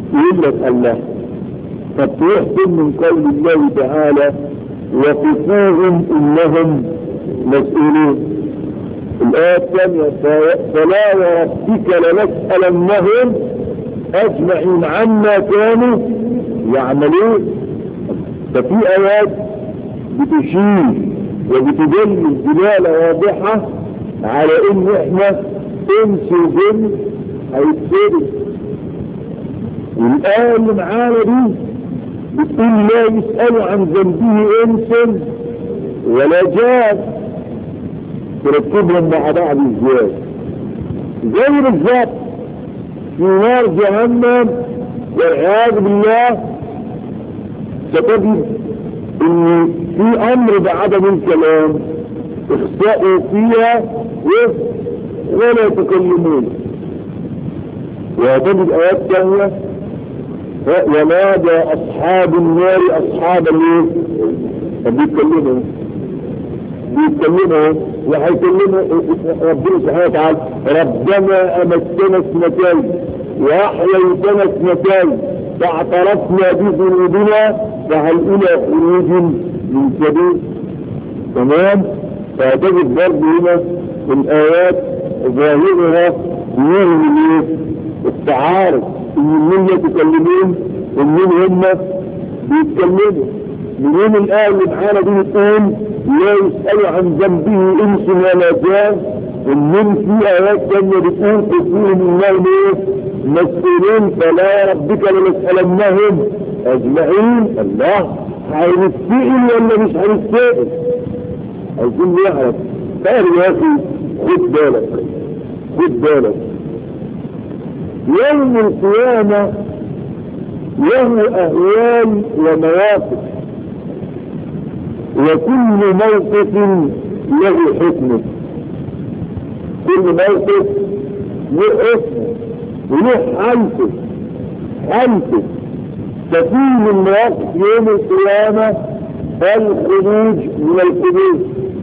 يقول لك الله طب تحكم من قول الله تعالى وقفوهم انهم مسؤولون الآية الثانية فلا وربك لنسألنهم أجمعين عما كانوا يعملون ففي آيات بتشير وبتدل دلالة واضحة على إن إحنا إنس وجن هيتسرق والآية اللي معانا دي بتقول لا يسأل عن ذنبه إنس ولا جاد تركبهم مع بعض ازاي زي بالظبط في نار جهنم والعياذ بالله ستجد ان في امر بعدم الكلام اخسأوا فيها ولا يتكلمون وتجد ايات ثانيه ونادى اصحاب النار اصحاب الليل فبيتكلموا بيتكلموا وهيكلموا ربنا سبحانه وتعالى ربنا امتنا اثنتين واحييتنا اثنتين فاعترفنا بذنوبنا فهل الى خروج من سبيل تمام فتجد برضه هنا الايات ظاهرها يرمي التعارف ان من يتكلمون ومن هم بيتكلموا منين الآية اللي معانا دي بتقول لا يسأل عن ذنبه إنس ولا جان ومن في آيات ثانية بتقول كثير من ايه مسؤولين فلا ربك لنسألنهم أجمعين الله هنتسئل ولا مش هنتسئل عايزين نعرف تعرف يا أخي خد بالك خد بالك يوم القيامة له أهوال ومواقف وكل موقف له حكمه كل موقف له حكمه وله حالته حالته ففي من مواقف يوم القيامة الخروج من القبور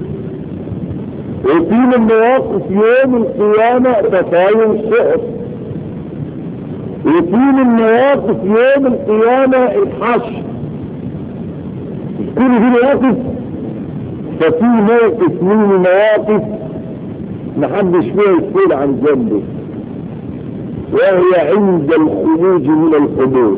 وفي من مواقف يوم القيامة تطاير الشعر وفي من مواقف يوم القيامة الحشر كل دي مواقف ففي موقف من المواقف محدش فيها يسأل عن ذنبه وهي عند الخروج من القبور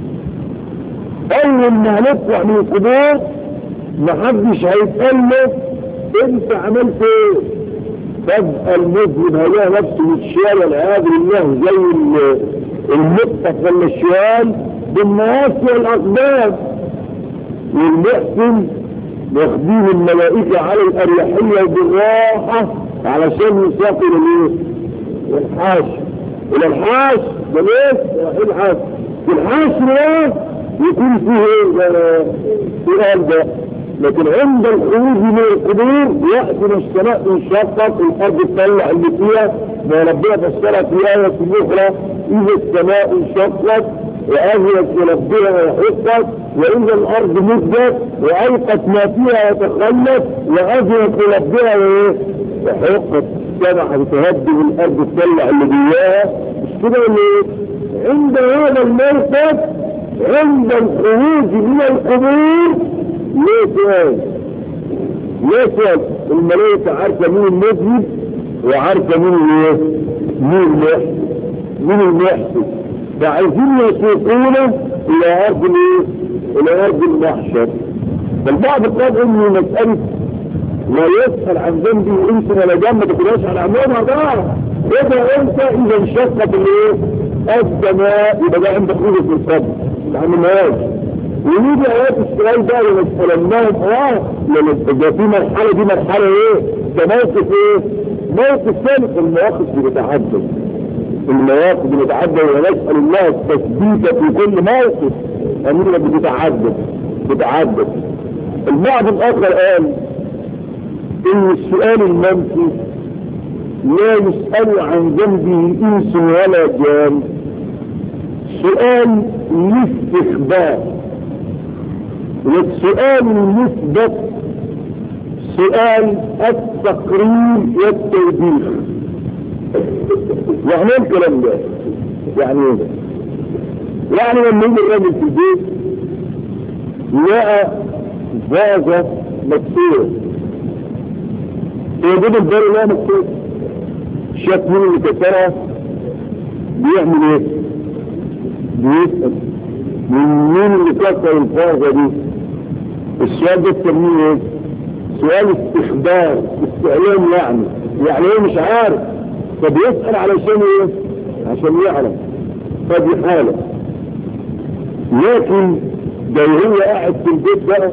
اول ما هنطلع من القبور محدش هيتقال له انت عملت ايه فجأة المذنب هيلاقي نفسه متشال والعياذ بالله زي المقطف ولا الشوال بالمعاصي والاقدام والمحسن واخدين الملائكة على الأريحية بالراحة علشان يسافر الايه؟ الحاش إلى الحاش ده ليه؟ رايحين الحاش الحاش ده يكون فيه ايه؟ سؤال ده لكن عند الخروج من القبور يأتي من السماء تنشقق والأرض تطلع اللي فيها ما ربنا فسرها في آية أخرى إذا السماء انشقت وأهلت ربها وحقت وإذا الأرض مدت وألقت ما فيها وتخلت وأذنت ربها وحقت السماء هتهدم الأرض تطلع اللي جواها مش كده ولا إيه؟ عند هذا الموقف عند الخروج من القبور ليه سؤال ليه سؤال الملائكة عارفة مين المذنب وعارفة مين الايه مين المحسن مين المحسن فعايزين يسوقونا الى ارض الايه الى ارض المحشر فالبعض قال ان مسألة لا يسأل عن ذنبي انت ولا جنب ما تقولهاش على عمومها بقى اذا انت اذا انشقت الايه السماء يبقى ده عندك خروج في القبر ما عملناهاش ويجي ايات السؤال بقى لنسألناهم اه ده في مرحلة دي مرحلة ايه ده موقف ايه موقف ثالث المواقف اللي بتعدد المواقف اللي بتعدد ونسأل الله التثبيت في كل موقف امير بتتعدد بتعدد البعض الاخر قال ان السؤال المنفي لا يسأل عن ذنبه انس ولا جان سؤال الاستخبار والسؤال المثبت سؤال التقرير والتوبيخ يعني ايه الكلام ده يعني ايه يعني لما يجي الراجل في البيت لقى فازة مكسورة هو جاب الدار لقى مكسورة شاف مين اللي كسرها بيعمل ايه؟ بيسأل من مين اللي كسر الفازة دي؟ السؤال ده تسميه ايه؟ سؤال استخبار استعلام يعني يعني ايه مش عارف فبيسأل علشان ايه؟ عشان يعرف فدي حالة لكن ده هو قاعد في البيت بقى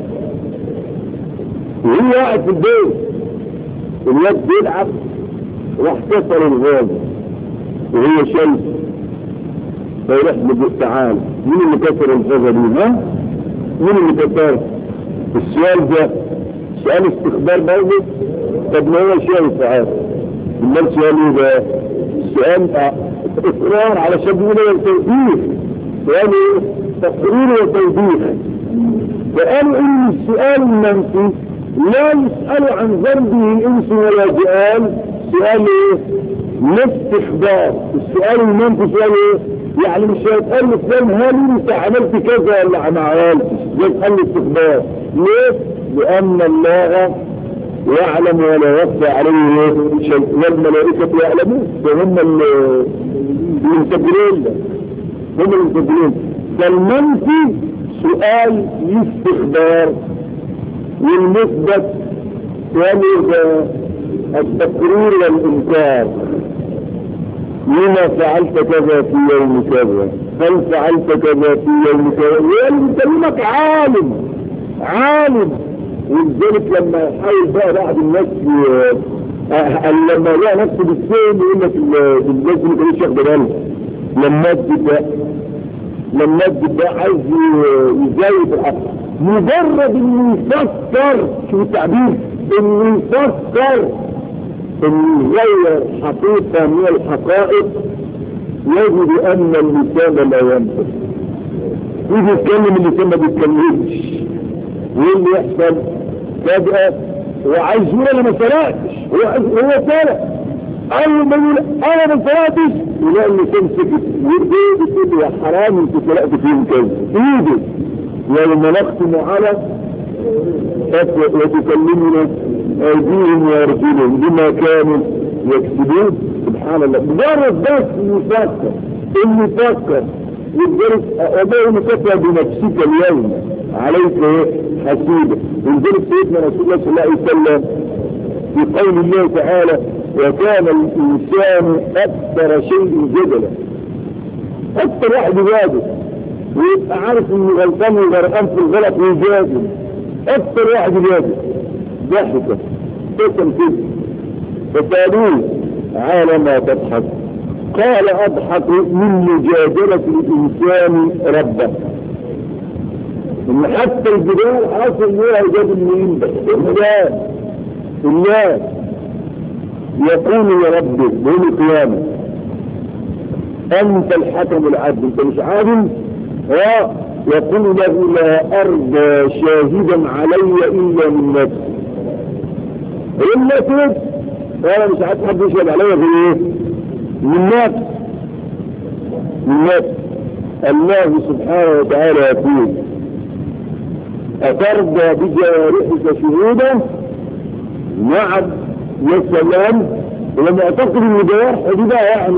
وهو قاعد في البيت الواد بيلعب راح كسر الغاز وهو شايف فيروح له تعال مين اللي كسر الغازة دي ها؟ مين اللي كسر السؤال ده سؤال استخبار برضه طب ما هو شايف عارف امال سؤال ايه ده؟ سؤال اصرار على سبيل التوبيخ سؤال ايه؟ تقرير وتوبيخ وقالوا ان السؤال المنفي لا يسأل عن ذنبه انس ولا جآل سؤال ايه؟ الاستخبار السؤال المنفي سؤال ايه؟ يعني مش هيتقال لفلان هل انت عملت كذا ولا ما عملتش يسأل الاستخبار ليه؟ لأن الله يعلم ولا يخفى عليه شيء والملائكة يعلمون فهم المسجلين هم المسجلين فالمنفي سؤال الاستخبار والمثبت سؤال التقرير والإنكار لما فعلت كذا في يوم كذا هل فعلت كذا في يوم كذا ويكلمك عالم عالم ولذلك لما يحاول بقى بعض الناس لما لقى نفسه بالسين يقول لك الناس اللي كانوا ياخدوا بالهم لما تبقى لما تبقى عايز يزايد الحق مجرد انه يفكر شو التعبير انه يفكر انه يغير حقيقة من الحقائق يجد ان اللسان لا ينطق يجي يتكلم اللسان ما بيتكلمش وايه اللي يحصل فجأة هو عايز يقول انا ما سرقتش هو هو سرق اول ما يقول انا ما سرقتش يلاقي اللسان سكت وايده بتقول يا حرام انت سرقت فيهم كذا ايده ولما نختم على وتكلمنا ايديهم وارجلهم بما كانوا يكسبون سبحان الله مجرد بس يفكر انه يفكر يدرس أبوه مكفى بنفسك اليوم عليك حسيبة يدرس سيدنا رسول الله صلى الله عليه وسلم في قول الله تعالى وكان الإنسان أكثر شيء جدلا أكثر واحد يجادل ويبقى عارف إنه غلطان وغرقان في الغلط ويجادل أكثر واحد يجادل ضحكة ابتسم كده فسألوه على ما تضحك قال اضحك من مجادلة الانسان ربه ان حتى الجبال حاصل ليها جاد مين الناس الناس يقول يا رب يوم القيامة انت الحكم العدل انت مش عادل اه يقول له لا ارضى شاهدا علي الا من نفسي الا كده انا مش عايز حد يشهد عليا في ايه من نفس من نفس الله سبحانه وتعالى يقول أترضى بجوارحك شهودا نعم يا سلام ولما اعتقد ان جوارحه دي بقى يعني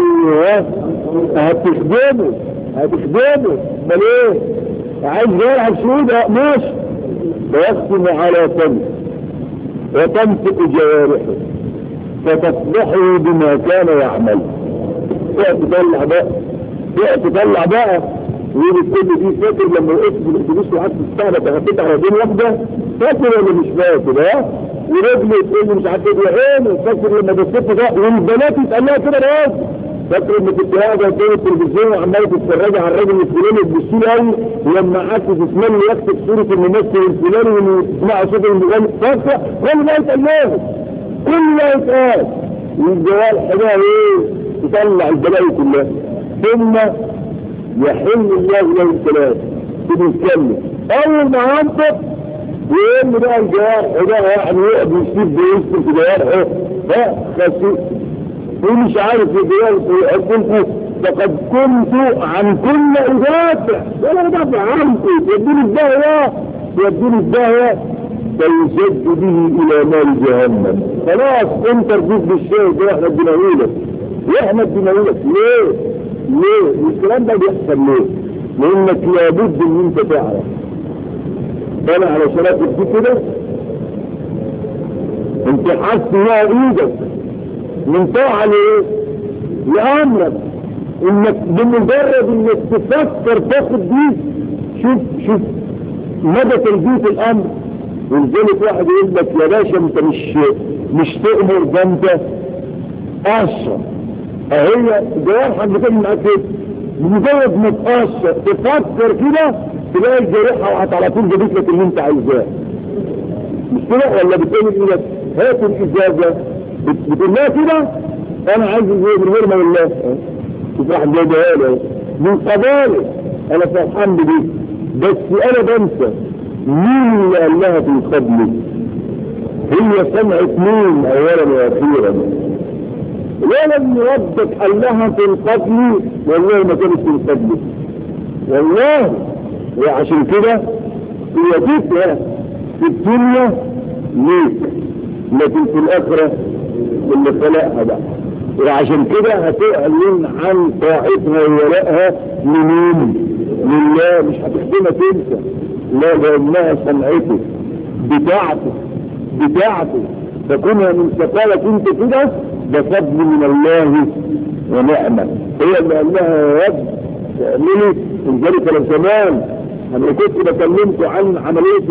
هتخدمه هتخدمه بل ايه عايز جوارح الشهود ماشي ويختم على فمه وتنطق جوارحه فتصبحه بما كان يعمل تقعد تطلع بقى تقعد تطلع بقى ويقول الكل دي فاكر لما وقفت في الاتوبيس وقعدت تستعبط تغطيت على دين واحده فاكر ولا مش فاكر ها ورجلي تقول لي مش عارف ايه عيني فاكر لما بصيت ده والبنات يتقال لها كده راس فاكر لما كنت قاعده قدام التلفزيون وعماله تتفرجي على الراجل الفلاني تبصي له قوي ولما قعدت تسمعني يكتب صوره الممثل الفلاني وتسمع صوت المغني فاكره كل ده يتقال لها كل ده يتقال والجوال حاجه ايه تطلع البلاوي كلها ثم يحل الله له الكلام تبي يتكلم اول ما ينطق يقول لي بقى الجوارح ده يعني يقعد يسيب بيسكت في جوارحه ها خسيس ومش عارف الجوارح يحبونكم فقد كنت عن كل ادافع ولا بدافع عنكم يديني الدهوة يديني الدهوة فيزد به الى نار جهنم خلاص انت رضيت بالشيء ده احنا اديناهولك واحنا اديناهولك ليه؟ ليه؟ الكلام ده بيحصل ليه؟ لانك لابد ان انت تعرف انا على شرف دي كده انت حاسس انها ايدك من طاعة لايه؟ لامرك انك بمجرد انك تفكر تاخد دي شوف شوف مدى تلبية الامر ولذلك واحد يقول لك يا باشا انت مش مش تؤمر ده انت اشرب اهي جواب حد كده معاك كده بمجرد ما تقشر تفكر كده تلاقي الجريحة وقعت على طول جابت لك اللي انت عايزاه مش كده ولا بتقول لك هات الازازة بتقول لها كده انا عايز ازاي من غير ما اقول لها شوف واحد جايبها لي من قبالي انا فرحان بدي بس انا بنسى مين اللي قال لها في قبلي هي سمعت مين اولا واخيرا ولا ان ربك قال لها في قبلي والله ما كانت في قبلي والله وعشان كده هي جيتها في الدنيا ليك لكن في الاخرة اللي خلقها بقى وعشان كده هتعلن عن طاعتها وولائها لمين لله مش هتخدمك انت لا لانها صنعته بتاعته بتاعته فكونها من سفالك انت كده ده فضل من الله ونعمة هي اللي قال لها يا رب تعملي ذلك لو زمان انا كنت بكلمكم عن عملية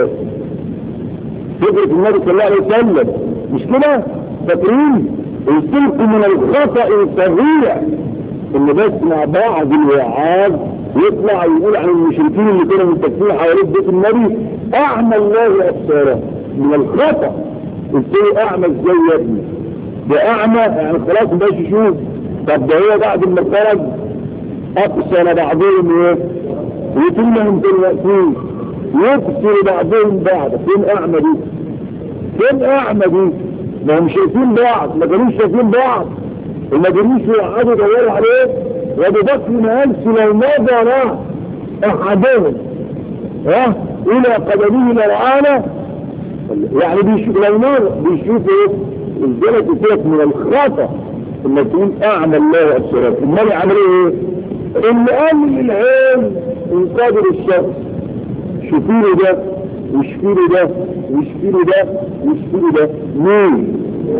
فكرة النبي صلى الله عليه وسلم مش كده فاكرين قلت لكم من الخطأ الفظيع ان بس مع بعض الوعاظ يطلع يقول عن المشركين اللي كانوا متكفين حوالين بيت النبي اعمى الله ابصاره من الخطأ قلت له اعمى ازاي يا ابني ده اعمى يعني خلاص مبقاش يشوف طب ده هو بعد ما خرج اقسم بعضهم ايه وكلهم دلوقتي يبصر بعضهم بعض فين اعمى دي فين اعمى دي ما هم شايفين بعض ما كانوش شايفين بعض وما كانوش يقعدوا يدوروا عليه وابو بكر ما قالش لو نظر احدهم ها الى قدمه لرعانا يعني بيشوف لو نظر بيشوف ايه الجلد فيك من الخطأ انك تقول اعمى الله والسلام النبي عمل ايه اللي قال للعين انقادر الشخص شوفيله ده وشفيله ده وشفيله ده وشفيله ده مين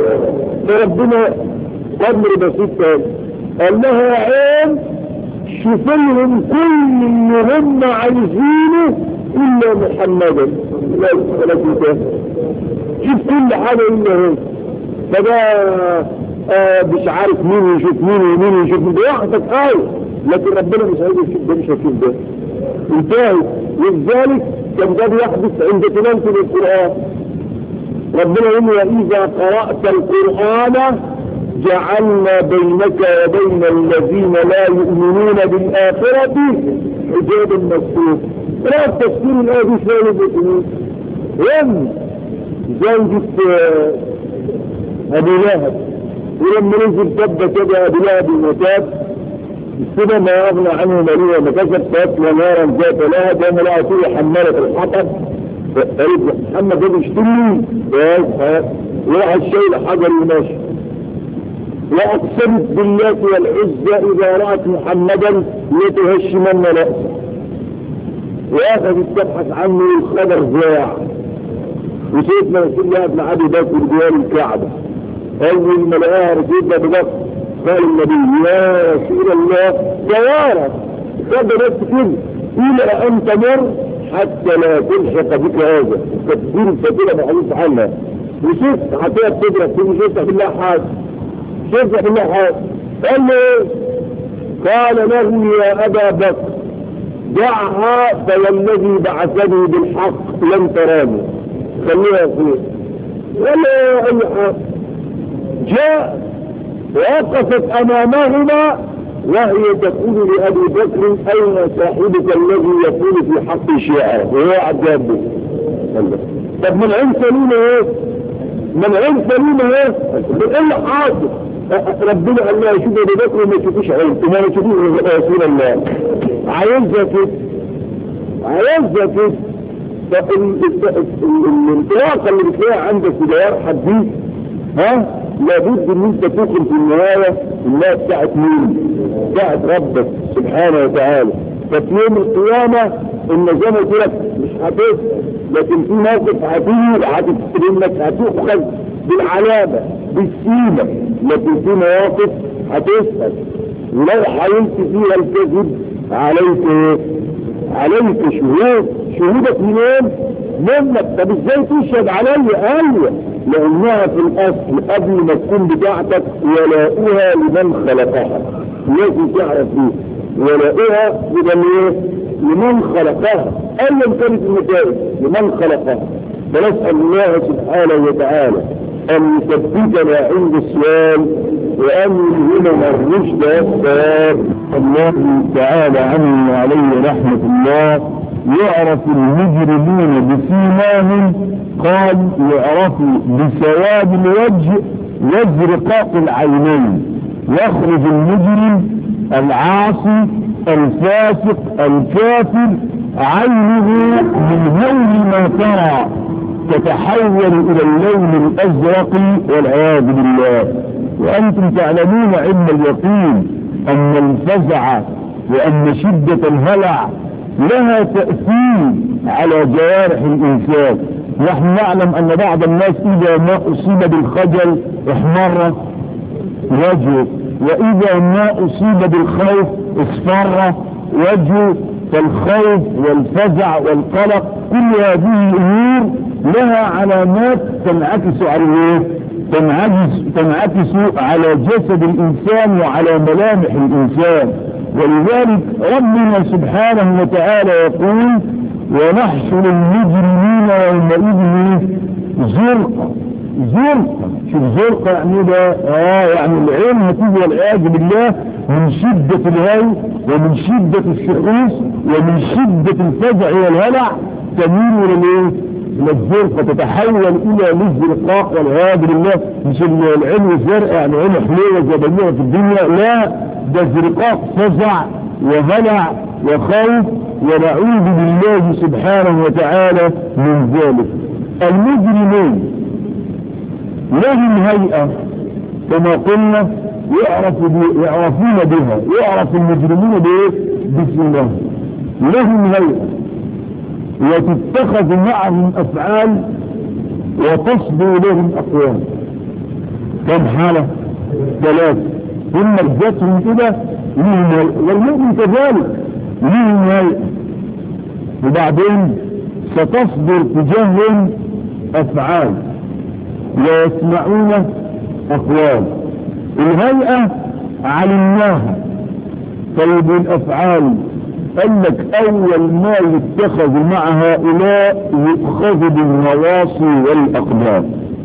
فربنا قدر بسيط قال قال لها يا عين شوف لهم كل اللي هم عايزينه الا محمدا لا يسألك شوف كل حاجة الا هو فده آه مش عارف مين يشوف مين ومين يشوف مين ده واحدك قوي لكن ربنا مش عايز يشوف ده مش هيشوف ده انتهي ولذلك كان ده بيحدث عند تلاوة القرآن ربنا يقول وإذا قرأت القرآن جعلنا بينك وبين الذين لا يؤمنون بالآخرة حجابا مستور لا تفسير الآية دي شوية بإذن وين زوجة أبي لهب ولما نزل تبت كده أبي لهب وتاب كده ما أغنى عنه مالية ما كسب فأتلى نارا ذات لهب وما لا أطيع حمالة الحطب قالت محمد ده بيشتري بس وراح الشيء حجر وماشي وأقسمت بالله والعزة إذا رأت محمدا لتهشمن رأسه وأخذت تبحث عنه الخبر ذاع وسيدنا رسول الله ابن عبد بكر جوار الكعبة أول ما لقاها رسول أبو بكر قال النبي يا رسول الله توارث خد بس كده إلى أن تمر حتى لا تلحق بك هذا تدبير الفتيلة معروف عنها وشفت حتى بتضرب في شفت بالله حاج شفت بالله حاج قال له قال له يا أبا بكر دعها فوالذي بعثني بالحق لن تراني خليها فيه ولا أي حاجة جاء وقفت أمامهما وهي تقول لأبي بكر أين صاحبك الذي يقول في حق شيعة وهو عجاب طب من عين سليمة ايه من عين سليمة ايه ايه اللي حاصل ربنا قال لها شوف ابو بكر وما تشوفوش عيلته ما تشوفوش رسول الله عايزها كده عايزها كده الانطلاقه اللي بتلاقيها عندك في دوار دي ها لابد ان انت تدخل في النهايه انها بتاعت مين؟ بتاعت ربك سبحانه وتعالى ففي يوم القيامه ان زي ما قلت لك مش هتسال لكن في موقف هتيجي هتفتكر انك هتؤخذ بالعلامه بالسيمه لكن في مواقف هتسال ولو حاولت فيها الكذب عليك ايه؟ عليك شهود شهودك منين؟ منك طب ازاي تشهد علي ايوه لانها في الاصل قبل ما تكون بتاعتك ولاؤها لمن خلقها لازم تعرف دي ولاؤها لمن ايه؟ لمن خلقها ايا كانت النتائج لمن خلقها فنسال الله سبحانه وتعالى ان يثبتنا عند السؤال وان يلهمنا الرشد والصواب الله تعالى عنه وعليه رحمه الله يعرف المجرمون بسيماهم قال يعرف بسواد الوجه وازرقاق العينين يخرج المجرم العاصي الفاسق الكافر عينه من هول ما ترى تتحول الى اللون الازرق والعياذ بالله وانتم تعلمون علم اليقين ان الفزع وان شدة الهلع لها تأثير على جوارح الإنسان نحن نعلم أن بعض الناس إذا ما أصيب بالخجل احمر وجهه وإذا ما أصيب بالخوف اصفر وجهه فالخوف والفزع والقلق كل هذه الأمور لها علامات تنعكس على ايه؟ تنعكس, تنعكس على جسد الإنسان وعلى ملامح الإنسان ولذلك ربنا سبحانه وتعالى يقول ونحشر المجرمين يومئذ زرقا زرقا شوف زرقا يعني ده اه يعني العين هتيجي والعياذ بالله من شدة الهي ومن شدة الشخوص ومن شدة الفزع والهلع تميل الى الايه؟ الى الزرقة تتحول الى الازرقاق والعياذ بالله مش العين الزرقاء يعني عين حلوة زي في الدنيا لا ده زرقاق فزع وهلع وخوف ونعوذ بالله سبحانه وتعالى من ذلك المجرمون لهم هيئة كما قلنا يعرف يعرفون بها يعرف المجرمون بايه بسمهم لهم هيئة وتتخذ معهم افعال وتصدر لهم اقوال كم حالة ثلاثة ثم رجتهم كده لهم هيئة والمؤمن كذلك لهم هيئة وبعدين ستصدر تجاههم افعال ويسمعون اقوال الهيئة علمناها طيب الافعال قال لك اول ما يتخذ مع هؤلاء يؤخذ بالنواصي والاقدام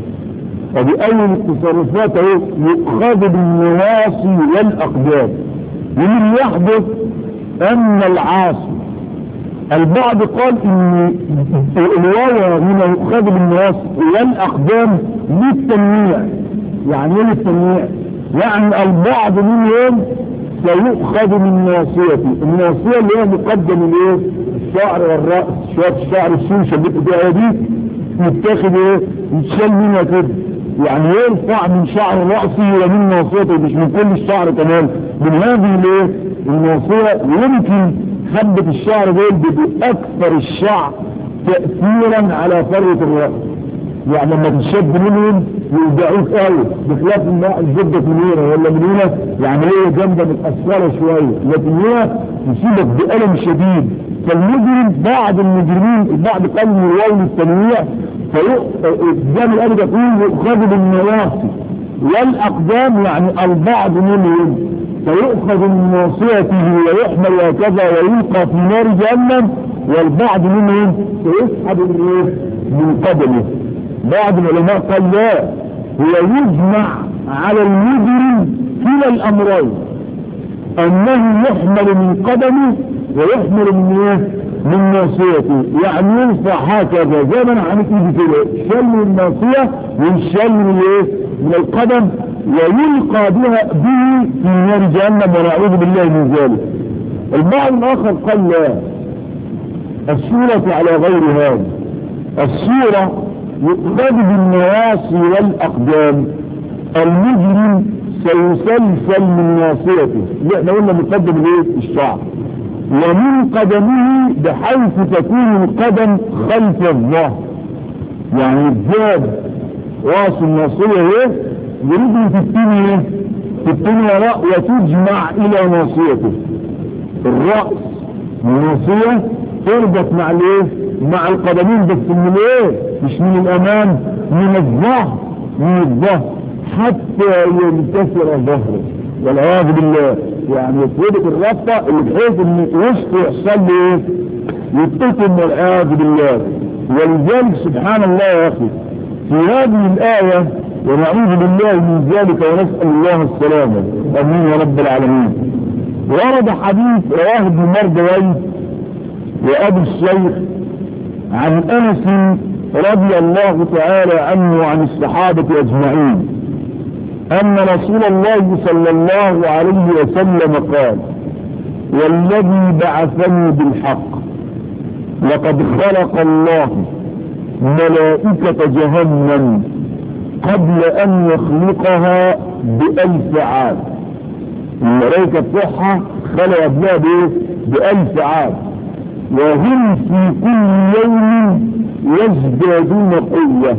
وبأول التصرفات يؤخذ بالنواصي والاقدام ومن يحدث ان العاصي البعض قال ان الواو هنا يؤخذ بالنواصي والاقدام للتنويع يعني ايه للتنويع يعني البعض منهم سيؤخذ من ناصيته الناصية اللي هي مقدم الايه الشعر والرأس شوية الشعر السوشة اللي بتبقى دي متاخد ايه يتشال منها كده يعني يرفع من شعر رأسه ومن ناصيته مش من كل الشعر كمان من هذه الايه الناصية يمكن حبة الشعر دول بأكثر الشعر تأثيرا على فرة الرأس يعني لما تشد منهم يوجعوك قوي بخلاف الماء الزبدة من هنا ولا من هنا يعني هي جنبة متأثرة شوية لكن هنا يصيبك بألم شديد فالمجرم بعض المجرمين البعض قال من واو التنويع فيقدام الأرض يقول يؤخذ بالنواصي والأقدام يعني البعض منهم فيؤخذ من ناصيته ويحمل وكذا ويلقى في نار جهنم والبعض منهم سيسحب من من قدمه بعض العلماء قال لا هو يجمع على المجرم كلا الامرين انه يحمل من قدمه ويحمل من ايه من ناصيته يعني ينفع هكذا زي ما انا عملت ايدي كده شال من الناصيه والشال من الايه من القدم ويلقى بها به في نار جهنم ونعوذ بالله من ذلك البعض الآخر قال لا الصورة على غير هذا الصورة يؤخذ بالنواصي والأقدام المجرم سيسلسل من ناصيته اللي احنا قلنا مقدم الايه الشعر ومن قدمه بحيث تكون القدم خلف الظهر يعني الزاد راس الناصية ايه يريد تبتني ايه تبتني وراء وتجمع الى ناصيته الرأس الناصية تربط مع الايه مع القدمين بس من ايه مش من الامام من الظهر من الظهر حتى ينكسر ظهره والعياذ بالله يعني يتربط الربطة اللي بحيث ان وسطه يحصل له ايه يتقتل والعياذ بالله ولذلك سبحان الله يا اخي في هذه الآية ونعوذ بالله من ذلك ونسأل الله السلامة امين يا رب العالمين ورد حديث رواه ابن مردوي وابو الشيخ عن انس رضي الله تعالى عنه وعن الصحابة اجمعين ان رسول الله صلى الله عليه وسلم قال والذي بعثني بالحق لقد خلق الله ملائكة جهنم قبل ان يخلقها بألف عام الملائكة بتوعها خلق قبلها بايه بألف عام وهم في كل يوم يزدادون قوة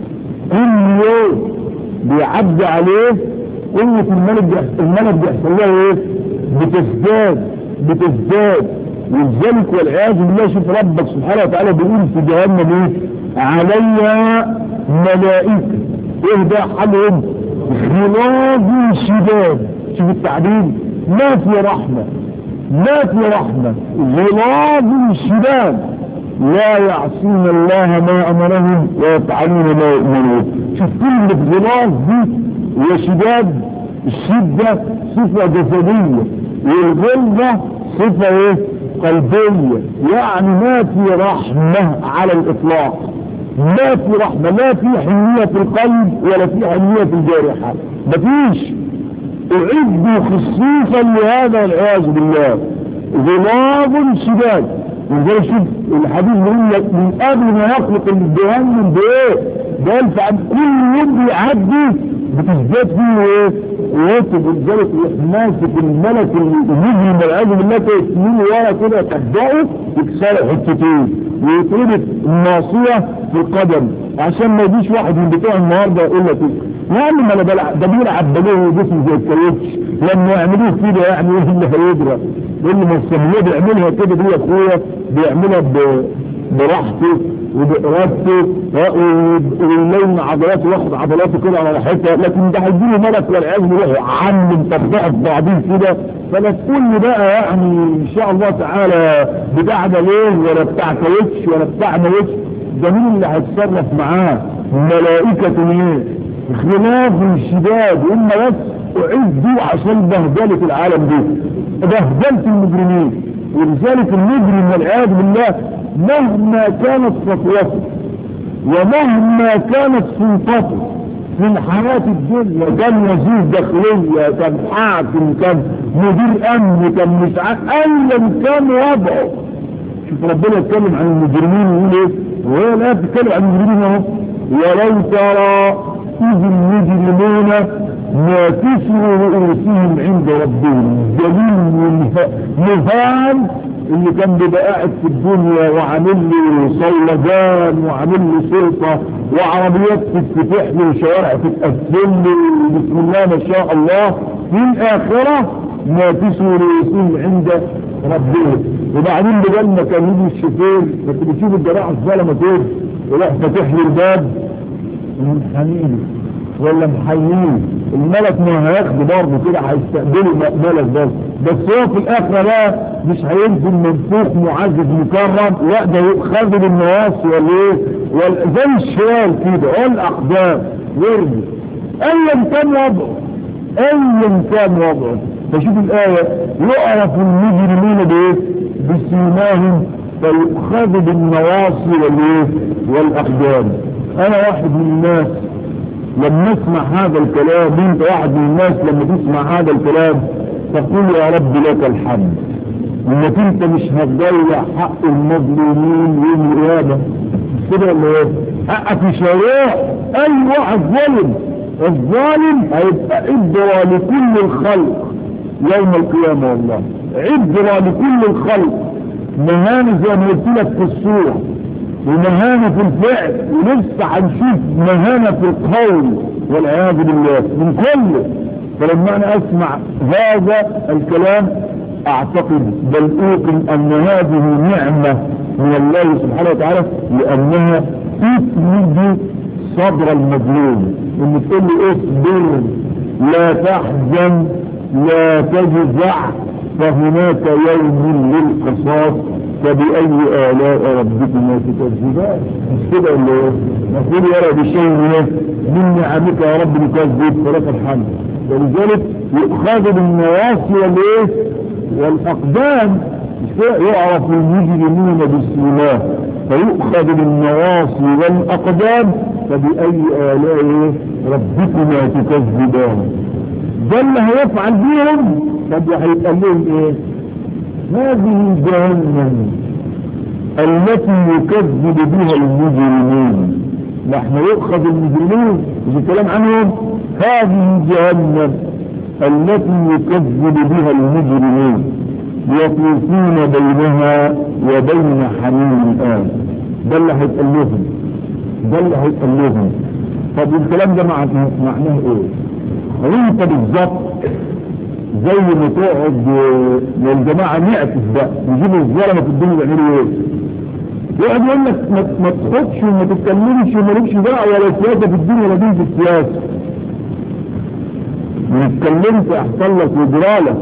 كل يوم بيعدي عليه قوة الملك الملك بيحصل لها ايه بتزداد بتزداد ولذلك والعياذ بالله شوف ربك سبحانه وتعالى بيقول في جهنم ايه عليها ملائكة ايه ده حلهم غلاظ شداد شوف التعبير ما في رحمة ما في رحمة غلاظ شداد لا يعصون الله ما امرهم ويفعلون ما يؤمنون شوف كلمة غلاظ دي وشداد الشدة صفة جسدية والغلظة صفة ايه قلبية يعني ما في رحمة على الاطلاق ما في رحمة لا في حنية في القلب ولا في حنية في الجارحة مفيش اعدوا خصيصا لهذا والعياذ بالله غلاظ شداد ولذلك شوف الحديث بيقول لك من قبل ما يخلق الجهنم بايه؟ بألف عام كل يوم بيعدي بتزداد فيه ايه؟ ويكتب ولذلك ماسك الملك المجرم والعياذ بالله تسمين ورا كده يطبقه يكسره حتتين ويتربط الناصية في القدم عشان ما يجيش واحد من بتوع النهارده يقول لك يعني ما انا بلعب ده بيلعب باليه جسم زي الكاوتش لما يعملوه كده يعني ايه اللي هيجرى يقول لي ما السميه بيعملها كده دي يا اخويا بيعملها براحته وبإرادته ويلين عضلاته واخد عضلاته كده على راحتها لكن ده هيجيله ملك والعياذ بالله عم مطبقه في بعضين كده فلا تقول لي بقى يعني ان شاء الله تعالى بتاع ده ليه ولا بتاع كاوتش ولا بتاع نوتش ده مين اللي هيتصرف معاه ملائكة ايه خلاف الشداد هم بس اعدوا عشان بهدلة العالم دي بهدلة المجرمين ولذلك المجرم والعياذ بالله مهما كانت سطوته ومهما كانت سلطته في الحياة الدنيا كان وزير داخلية كان حاكم كان مدير امن كان مش عارف ايا كان وضعه شوف ربنا يتكلم عن المجرمين ويقول ايه وهي لا بتتكلم عن المجرمين اهو ولو ترى اذ المجرمون ناكسوا رؤوسهم عند ربهم دليل مهان اللي كان بيبقى قاعد في الدنيا وعامل لي صولجان وعامل لي سلطة وعربيات تتفتح لي وشوارع تتقفل لي بسم الله ما شاء الله في الآخرة ناكسوا رؤوسهم عند ربهم وبعدين بدل ما كان يجي الشوفير كنت بتشوف الجراحة الظلمة كده وراح فاتح لي الباب حنين ولا محيين الملك ما هياخده برضه كده هيستقبله ملك بس بس هو في الاخره بقى مش هينزل منفوخ معزز مكرم لا ده خارج بالنواصي ولا ايه ولا زي الشوال كده والاقدام يرمي ايا كان وضعه ايا كان وضعه فشوف الايه يعرف المجرمين بايه بسيماهم فيؤخذ بالنواصي والايه والاقدام انا واحد من الناس لما اسمع هذا الكلام انت واحد من الناس لما تسمع هذا الكلام تقول يا رب لك الحمد انك انت مش هتضيع حق المظلومين يوم القيامه كده ولا ايه؟ حقك مش هيروح اي واحد ظلم الظالم هيبقى عبرة لكل الخلق يوم القيامة والله عبرة لكل الخلق مهانة زي ما قلت لك في الصورة ومهانة في الفعل ولسه هنشوف مهانة في القول والعياذ بالله من كله فلما انا اسمع هذا الكلام اعتقد بل اوقن ان هذه نعمة من الله سبحانه وتعالى لانها تسند صدر المظلوم ان تقول له اصبر لا تحزن لا تجزع فهناك يوم للقصاص فبأي آلاء ربكما تكذبان مش كده ولا ايه؟ نقول يرى بشيء من نعمك يا رب نكذب فلك الحمد ولذلك يؤخذ بالنواصي والايه؟ والأقدام يعرف المجرمين بسم الله فيؤخذ بالنواصي والأقدام فبأي آلاء ربكما تكذبان ده اللي هيفعل بيهم طب هيتقال لهم ايه هذه جهنم التي يكذب بها المجرمين نحن يؤخذ المجرمين مش الكلام عنهم هذه جهنم التي يكذب بها المجرمين يطوفون بينها وبين حميم الآن ده اللي هيتقال لهم ده اللي هيتقال لهم طب الكلام ده معناه ايه وانت بالظبط زي ما تقعد للجماعة نعكس بقى يجيبوا الظلمة في الدنيا يعملوا ايه يقعد يقول لك ما تخدش وما تتكلمش ومالكش دعوة ولا سياسة في الدنيا ولا دين في السياسة ما اتكلمت احصل لك وجرالك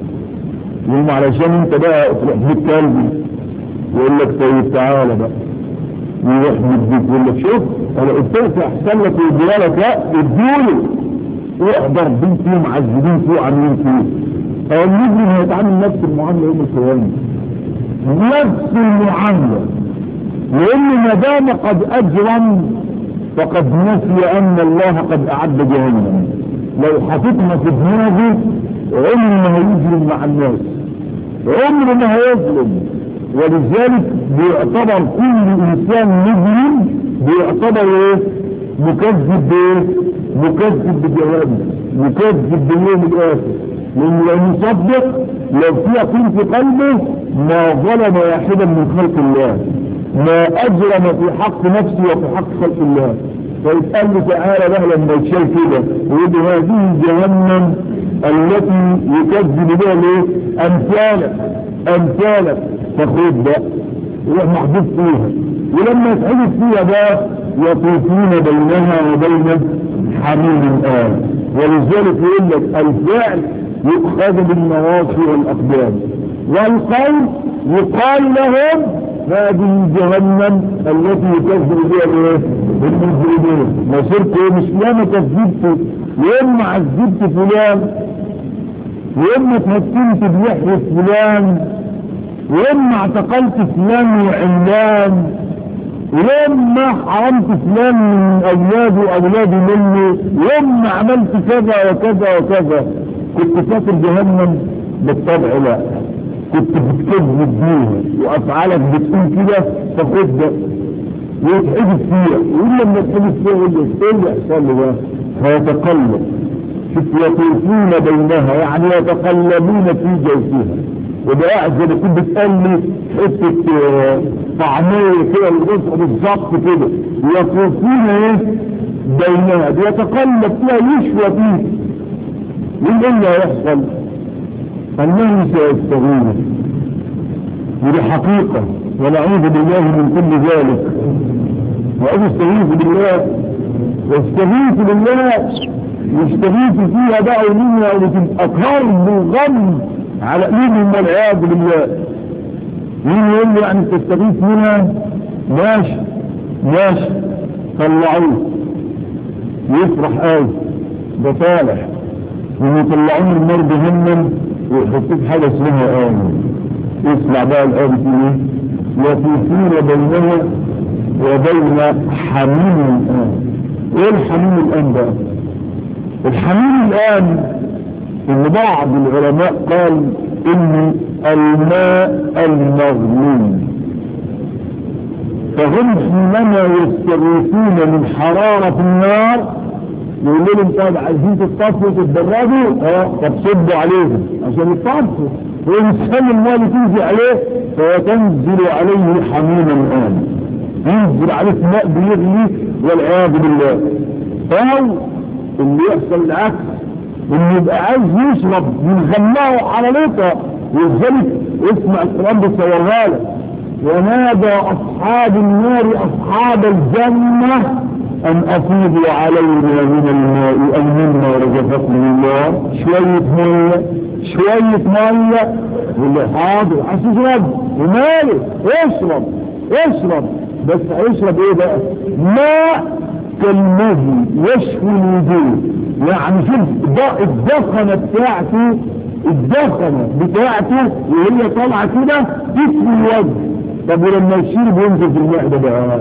يوم علشان انت بقى تروح بيت كلبي يقول لك طيب تعالى بقى يروح مديك يقول لك شوف انا قلت لك احسن لك وجرالك لا اديله احضر بين فيه معذبين فيه وعاملين فيه او المجرم هيتعامل نفس المعامله يوم القيامه نفس المعامله لان ما دام قد اجرم فقد نسي ان الله قد اعد جهنم لو حطيتنا في دماغه عمر ما هيجرم مع الناس عمر ما هيظلم ولذلك بيعتبر كل انسان مجرم بيعتبر ايه مكذب بايه مكذب بجوابه مكذب باليوم الاخر لانه لو مصدق لو في يقين في قلبه ما ظلم واحدا من خلق الله ما اجرم في حق نفسه وفي حق خلق الله فيتقال له تعالى بقى لما يتشال كده ويقول هذه جهنم التي يكذب بها ليه امثالك امثالك فخذ بقى يروح محبوب فيها ولما يتحدث فيها بقى يطوفون بينها وبين حميم الآن ولذلك يقول لك الفعل يؤخذ بالنواصي والأقدام والقول يقال لهم هذه جهنم التي يكذب بها المجرمين مصيرك ايه مش ياما كذبت ياما عذبت فلان ياما اتهكمت بلحية فلان ياما اعتقلت فلان وعلان ولما حرمت فلان من اولاده واولادي مني لما عملت كذا وكذا وكذا كنت فاكر جهنم بالطبع لا كنت بتكذب بيها وافعالك بتقول كده فخد ده ويتحدث فيها ويقول لما يتحدث فيها يقول لي ايه اللي يحصل له بقى هيتقلب شوف يطوفون بينها يعني يتقلبون في جوفها وده قاعد زي ما كنت بتقال لي حته طعميه كده الجزء بالظبط كده يطوفون ايه بينها بيتقلب فيها يشوى فيه من ايه اللي هيحصل انه سيستغيث ودي حقيقة ونعوذ بالله من كل ذلك واستغيث بالله واستغيث بالله يستغيث فيها بقى ومنها وتبقى كرب وغم على قلوبهم والعياذ بالله مين يقول لي يعني تستغيث منها ماشي ماشي طلعوه يفرح قوي ده صالح ويطلعون النار جهنم ويحطوه في حاجه اسمها امن اسمع بقى الآية بتقول ايه يطوفون بينها وبين حميم الآن ايه الحميم الان بقى الحميم الان ان بعض العلماء قال ان الماء المغلي فهم حينما يستغيثون من حرارة النار يقول لهم طيب عايزين تتصفوا تتدربوا اه طب صبوا عليهم عشان يتصفوا وينسان الماء اللي تنزل عليه فيتنزل عليه حميما الان ينزل عليه ماء بيغلي والعياذ بالله او اللي يحصل العكس انه يبقى عايز يشرب من غماه على لقى ولذلك اسمع القران بيصورها لك ونادى اصحاب النار اصحاب الجنه ان افيضوا علينا من الماء او مما رزقكم الله شويه ميه شويه ميه يقول له حاضر عايز تشرب وماله اشرب اشرب بس هيشرب ايه بقى ماء كالمهي يشوي الوجوه يعني شوف الدخنه بتاعته الدخنه بتاعته وهي طالعه كده تسوي الوجه طب ولما يشير بينزل في المعده بقى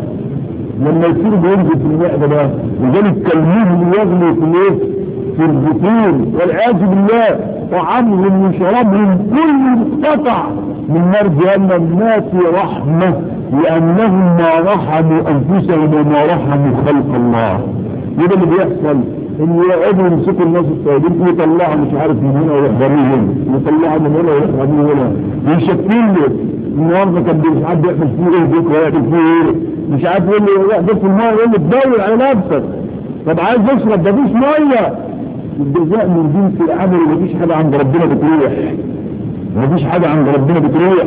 لما يصير بينزل في المعدة بقى لذلك كالمهل يغلي في الايه في البطون والعياذ بالله طعامهم وشرابهم كل مقتطع من نار جهنم ما في رحمة لأنهم ما رحموا أنفسهم وما رحموا خلق الله يبقى اللي بيحصل ان يقعدوا يمسكوا الناس الطيبين يطلعوا مش عارف من هنا ويحضروه هنا يطلعوا من هنا ويحضروه هنا يشكل له النهارده كان مش عارف يعمل فيه ايه بكره يعمل فيه ايه مش عارف يقول له روح بص الميه يقول له تدور على نفسك طب عايز اشرب ده مفيش ميه الجزاء من جنس العمل ومفيش حاجه عند ربنا بتروح مفيش حاجه عند ربنا بتروح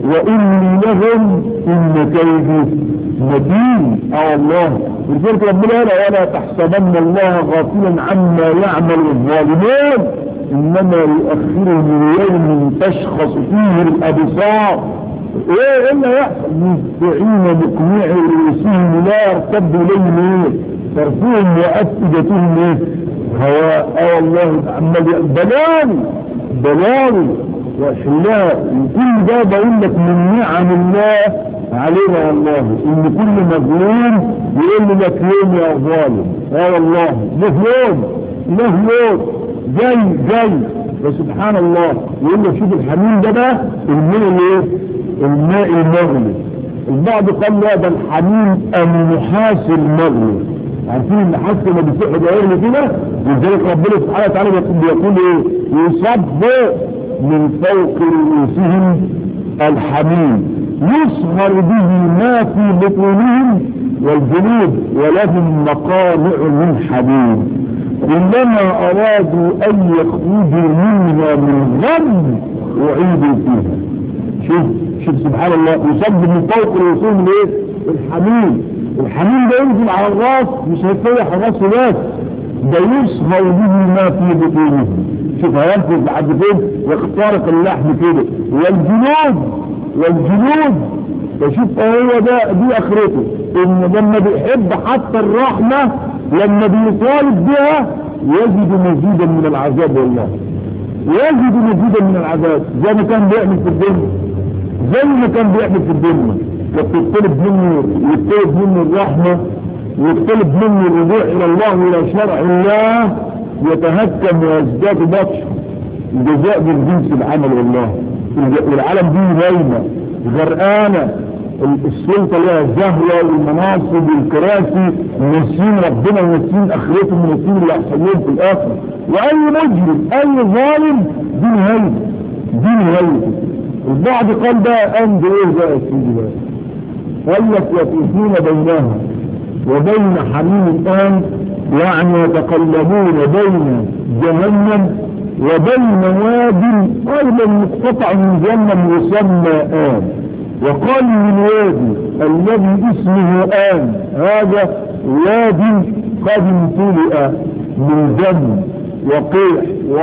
واني لهم ان كيدي متين اه الله ولذلك ربنا قال ولا تحسبن الله غافلا عما يعمل الظالمون انما يؤخرهم ليوم تشخص فيه الابصار ايه الا يحصل مستعين مقنعي رؤوسهم لا يرتد اليهم ايه طرفهم وافئدتهم ايه هواء اه والله عمال بلاني بلاني وحلاء كل ده بقول لك من نعم الله علينا والله ان كل مظلوم يقول لك يوم يا ظالم اه والله له يوم له يوم جاي جاي وسبحان الله يقول له شوف الحميم ده بقى الماء الايه الماء المغلي البعض قال لا ده الحميم النحاس المغلي عارفين النحاس لما بيسح دايرني كده ولذلك ربنا سبحانه وتعالى بيقول ايه يصب من فوق رؤوسهم الحميم يصهر به ما في بطونهم والجنود ولهم مقامع من حديد كلما ارادوا ان يخرجوا منها من غم اعيدوا فيها شوف شوف سبحان الله يصب من فوق رؤوسهم الايه الحميم الحميم ده ينزل على الراس مش هيفتح الراس بس ده يصهر به ما في بطونهم شوف هينفذ لحد فين يخترق اللحم كده والجنود والجنود فشوف هو ده دي اخرته ان لما بيحب حتى الرحمة لما بيطالب بها يجد مزيدا من العذاب والله يجد مزيدا من العذاب زي ما كان بيعمل في الدنيا زي ما كان بيعمل في الدنيا كانت تطلب منه يطلب منه الرحمة ويطلب منه الرجوع الى الله والى شرع الله يتهكم ويزداد بطش الجزاء من جنس العمل والله والعالم دي نايمة غرقانة السلطة لها الزهوة والمناصب والكراسي ناسين ربنا وناسين اخرتهم وناسين اللي هيحصل لهم في الاخر واي مجرم اي ظالم دي نهايته دي نهايته البعض قال بقى امد ايه بقى يا سيدي بقى قال لك يطوفون بينها وبين حميم الان يعني يتقلبون بين جهنم وبين واد ايضا مقتطع من جهنم يسمى آن وقال من وادي الذي اسمه آن هذا واد قد امتلئ من دم وقيح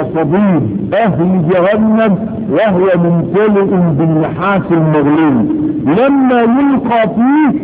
وصديد اهل جهنم وهو ممتلئ بالنحاس المغلي لما يلقى فيه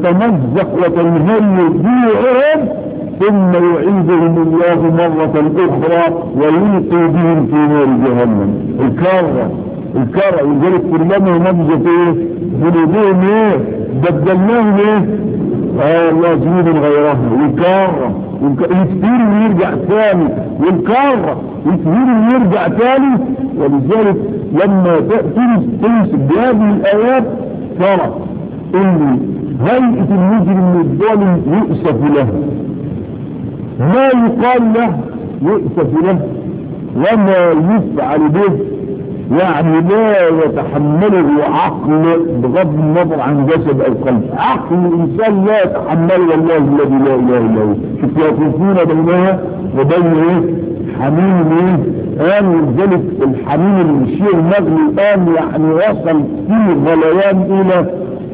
تتمزق وتنهل بيعهم ثم يعيدهم الله مرة اخرى ويلقي بهم في نار جهنم الكرة الكرة ولذلك كلما نبذت ايه ذنوبهم ايه بدلناهم ايه اه الله جنود غيرها الكرة يكتير ويرجع ثاني ويكرر يكتير ويرجع ثاني ولذلك لما تمسك بهذه الآيات ترى ان هيئة المجرم الظالم يؤسف له ما يقال له يؤسف له وما يفعل به يعني لا يتحمله عقل بغض النظر عن جسد او قلب عقل الانسان لا يتحمله والله الذي لا اله الا هو شوف يطوفون بينها وبين ايه حميم ايه قال ولذلك الحميم الشيء المغلي الان يعني وصل فيه غليان الى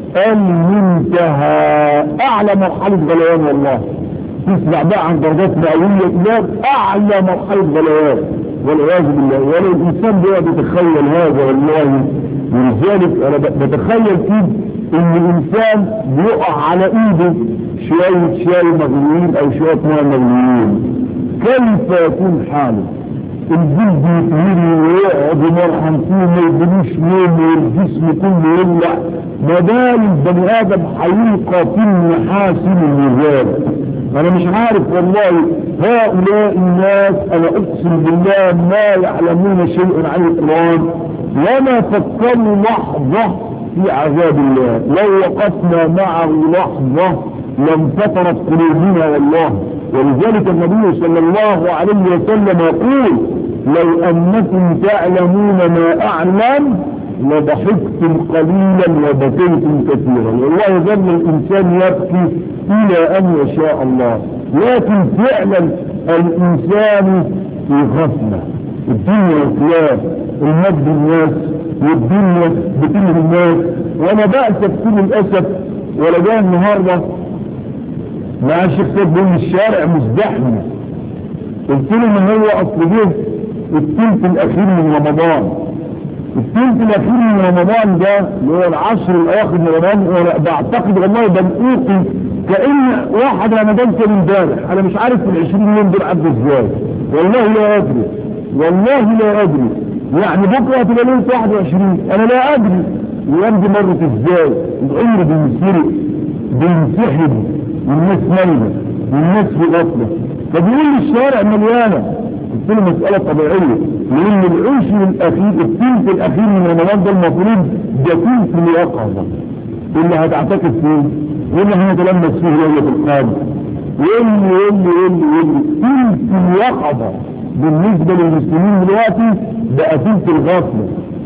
المنتهى اعلى مرحلة غليان والله تسمع بقى عن درجات مئوية الى اعلى مرحلة غليان والعياذ بالله ولو الانسان بقى بيتخيل هذا والله ولذلك انا بتخيل كده ان الانسان بيقع على ايده شوية شاي مغليين او شوية ماء مغليين كيف يكون حاله الجلد يتهري ويقعد مرحم فيه ما يبنيش نوم والجسم كله يولع ما دام البني ادم هيلقى في محاسن الميزان انا مش عارف والله هؤلاء الناس انا اقسم بالله ما يعلمون شيئا عن القرآن وما فكروا لحظة في عذاب الله لو وقفنا معه لحظة لم فترت قلوبنا والله ولذلك النبي صلى الله عليه وسلم يقول لو انكم تعلمون ما اعلم لضحكتم قليلا وبكيتم كثيرا والله ظل الانسان يبكي الى ان يشاء الله لكن فعلا الانسان في غفله الدنيا افلام المجد الناس والدنيا بتنهي الناس وانا بأسف كل الاسف ولا جاي النهارده مع الشيخ سيد بيقول الشارع مزدحم قلت له ان هو اصل جه الثلث الاخير من رمضان الثلث الاخير من رمضان ده اللي هو العشر الاواخر من رمضان وانا بعتقد والله ده اوقي كان واحد رمضان كان امبارح انا مش عارف في ال 20 يوم دول عدوا ازاي والله لا ادري والله لا ادري يعني بكره هتبقى ليله 21 انا لا ادري الايام دي مرت ازاي العمر بينسرق بينسحب والناس نايمه والناس في غفله فبيقول لي الشارع مليانه قلت له مسألة طبيعية لأن العشر الأخير الثلث الأخير من رمضان ده المفروض ده ثلث اليقظة اللي هتعتقد فيه واللي هنتلمس فيه ليلة القادم واللي واللي واللي واللي ثلث اليقظة بالنسبة للمسلمين دلوقتي بقى ثلث الغفلة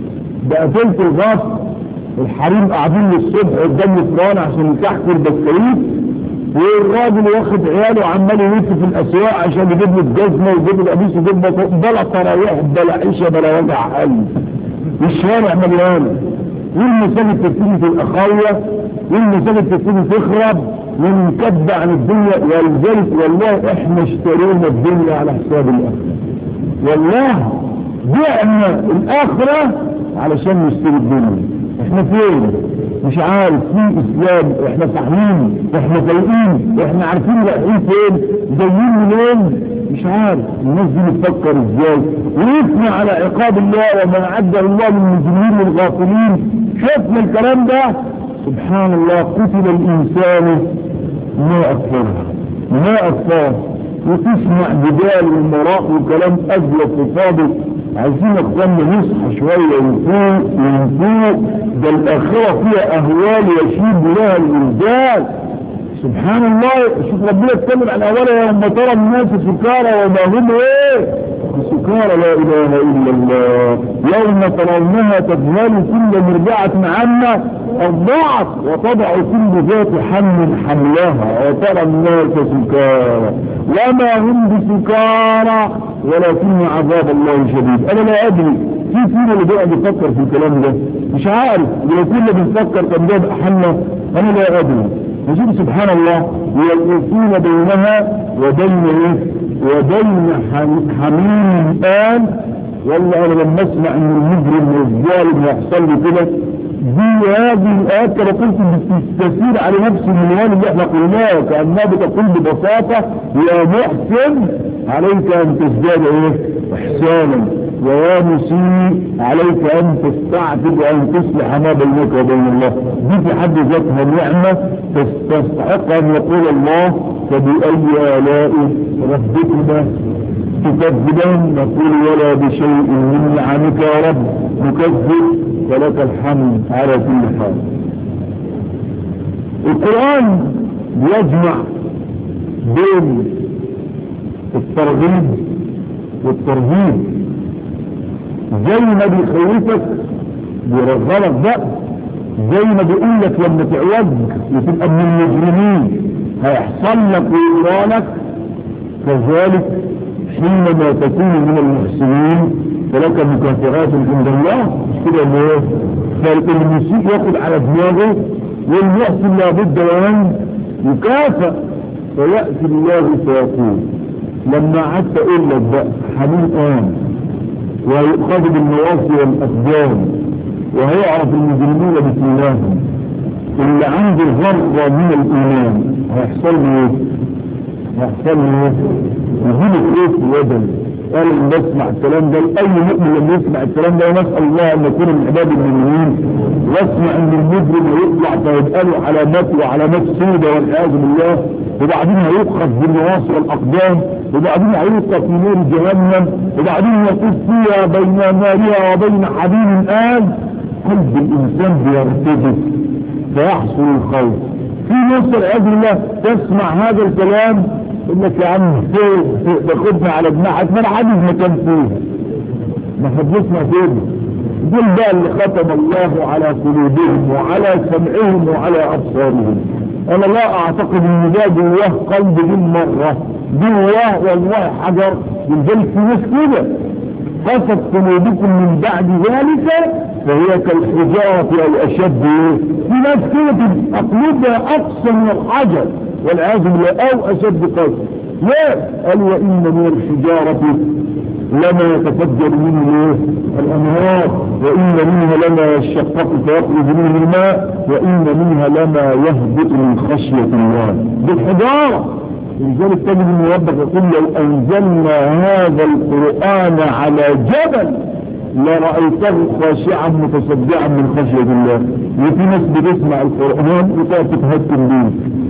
بقى ثلث الغفلة الحريم قاعدين للصبح قدام الفران عشان يكحكوا البسكويت والراجل واخد عياله وعمال يلف في الاسواق عشان يجيب له الجزمه ويجيب له القميص ويجيب له بلا تراويح بلا عيشه بلا وجع قلب والشارع مليان والمساجد تبتدي تبقى خاويه والمساجد تبتدي تخرب ونكب عن الدنيا ولذلك والله احنا اشترينا الدنيا على حساب الاخره والله بعنا الاخره علشان نشتري الدنيا احنا فين مش عارف في اسلام احنا صاحيين احنا فايقين احنا عارفين رايحين فين جايين منين مش عارف الناس دي بتفكر ازاي ويثنى على عقاب الله وما عده الله للمجرمين والغافلين شفنا الكلام ده سبحان الله قتل الانسان ما اكثرها ما اكثرها وتسمع جدال ومراء وكلام اجلس وفاضل عايزين اخواننا نصحى شوية ونفوق ونفوق ده الاخرة فيها اهوال يشيب لها الولدان سبحان الله شوف ربنا اتكلم عن اولا يوم ترى الناس سكارى وما هم ايه سكارى لا اله الا الله يوم ترونها تذهل كل مرجعة عامة الضعف وتضع كل ذات حمل حملها وترى الناس سكارى وما هم بسكارى ولكن عذاب الله شديد انا لا ادري في فينا اللي بيقعد يفكر في الكلام ده مش عارف ولو كنا بنفكر كان ده حالنا انا لا ادري نشوف سبحان الله يلقون بينها وبين ايه وبين حميم الان والله انا لما اسمع ان المجرم والظالم يحصل لي كده دي هذه الآيات كما قلت بتستسير على نفس المنوال اللي احنا قلناه كأنها بتقول ببساطة يا محسن عليك أن تزداد ايه احسانا ويا مسيء عليك أن تستعتب وأن تصلح ما بينك وبين الله دي في حد ذاتها نعمة تستحق أن يقول الله فبأي آلاء ربكما تكذبان نقول ولا بشيء من نعمك يا رب نكذب ولك الحمد على كل حال القرآن بيجمع بين الترغيب والترهيب زي ما بيخوفك بيرغبك بقى زي ما بيقول لك لما تعوج وتبقى من المجرمين هيحصل لك ويرالك كذلك حينما تكون من المحسنين فلك مكافئات عند الله مش كده اللي هو فالمسيء ياخد على دماغه والمحسن لابد وان يكافئ فيأتي الله فيقول لما قعدت اقول لك بقى حميم قام ويؤخذ بالنواصي والاقدام وهيعرف المجرمين بسيماهم اللي عنده ذره من الايمان هيحصل له ايه؟ هيحصل له ايه؟ يجيب ايه في الوزن قال ان بسمع الكلام ده اي مؤمن لما يسمع الكلام ده ونسال الله ان يكون من عباد المؤمنين واسمع ان المجرم هيطلع فيبقى له علامات وعلامات سودة والعياذ بالله وبعدين هيؤخذ بالنواصي والاقدام وبعدين هيلقى في نور جهنم وبعدين يطوف فيها بين نارها وبين حبيب آل قلب الانسان بيرتجف فيحصل الخوف في نص العياذ بالله تسمع هذا الكلام يقول لك يا عم تاخدنا على جناحك ما انا حاجز مكان فيه ما حدثنا فيه دول بقى اللي ختم الله على قلوبهم وعلى سمعهم وعلى ابصارهم انا لا اعتقد ان ده جواه قلب بالمره جواه والله حجر لذلك في ناس كده قصد قلوبكم من بعد ذلك فهي كالحجارة او اشد في ناس كده قلوبها اقصى من الحجر والعياذ بالله او اشد قسوة لا قال وان من الحجارة لما يتفجر منه الانهار وان منها لما يشقق فيخرج منه الماء وان منها لما يهبط من خشية الله بالحجارة لذلك تجد ان ربك يقول لو انزلنا هذا القرآن على جبل لرأيته خاشعا متصدعا من خشية الله وفي ناس بتسمع القرآن وتقعد تتهكم بيه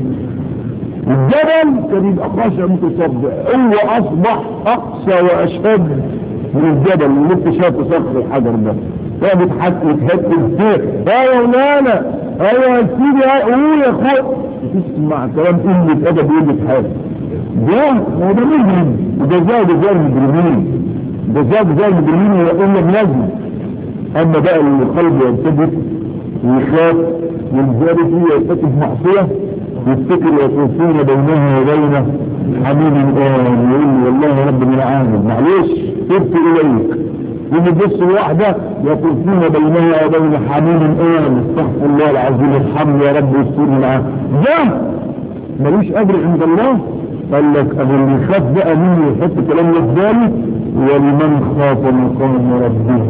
الجبل كان يبقى خاشع متصدع هو اصبح اقصى واشد من الجبل اللي انت شايف صخر الحجر ده ده بيتحكم يتهكم فيه يا مولانا ايوه يا سيدي قول يا اخويا تسمع كلام قلة ادب قلة حاجه ده هو ده مجرم وده زي ده زي المجرمين ده زي زي المجرمين ويقول لك لازم اما بقى اللي قلبه ينتبه ويخاف ينزل فيه يرتكب معصيه يفتكر يطوفون بينها وبين حميم الآن يقول والله رب العالمين معلش تبت إليك ومجلس واحدة يطوفون بينها وبين حميم الآن استغفر الله العظيم الحمد يا رب يستر معاه ده ملوش أجر عند الله قال لك أبو اللي خاف بقى مني يحط كلام للدالي ولمن خاف مقام ربه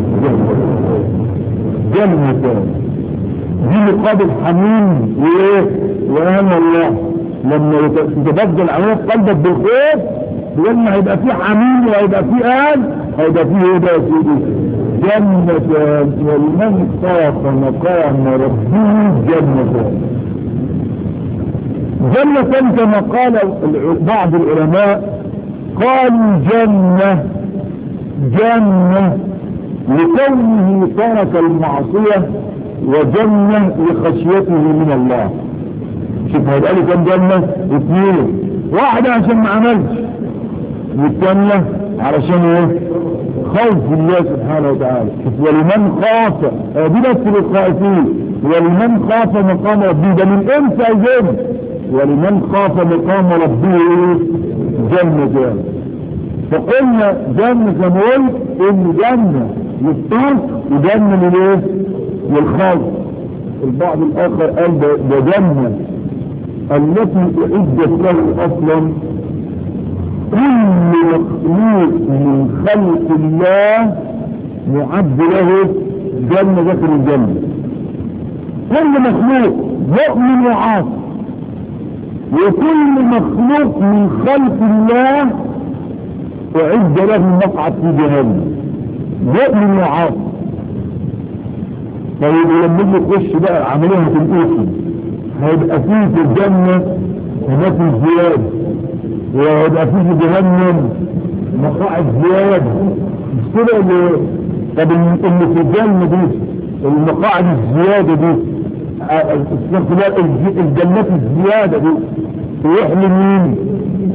جنتان دي مقابل حميم وايه وأهم الله لما تتبدل عملية قلبك بالخوف لما هيبقى فيه حميم وهيبقى فيه آل هيبقى فيه ايه ده يا سيدي جنتان ولمن خاف مقام ربه جنتان جنة كما قال بعض العلماء قالوا جنة جنة لكونه ترك المعصية وجنة لخشيته من الله شوف هيبقى لي كم جنة اثنين واحدة عشان ما عملش والثانية علشان ايه خوف الله سبحانه وتعالى شوف ولمن خاف دي بس للخائفين ولمن خاف مقام ربه ده من امتى يجب ولمن خاف مقام ربه جنة فقلنا جنة زي ما قلت ان جنة للطرق وجنة للايه للخوف البعض الاخر قال ده جنة التي اعدت له اصلا كل مخلوق من خلق الله معد له جنة داخل الجنة كل مخلوق مؤمن وعاصي وكل مخلوق من خلق الله أعد له مقعد في جهنم مؤمن وعاصي طيب لما يجي يخش بقى عمليه هتنقسم هيبقى فيه في الجنة هناك الزيادة ويبقى فيه جهنم مقاعد زيادة مش كده اللي طب اللي في الجنة دي المقاعد الزيادة دي الجنات الزيادة دي تروح لمين؟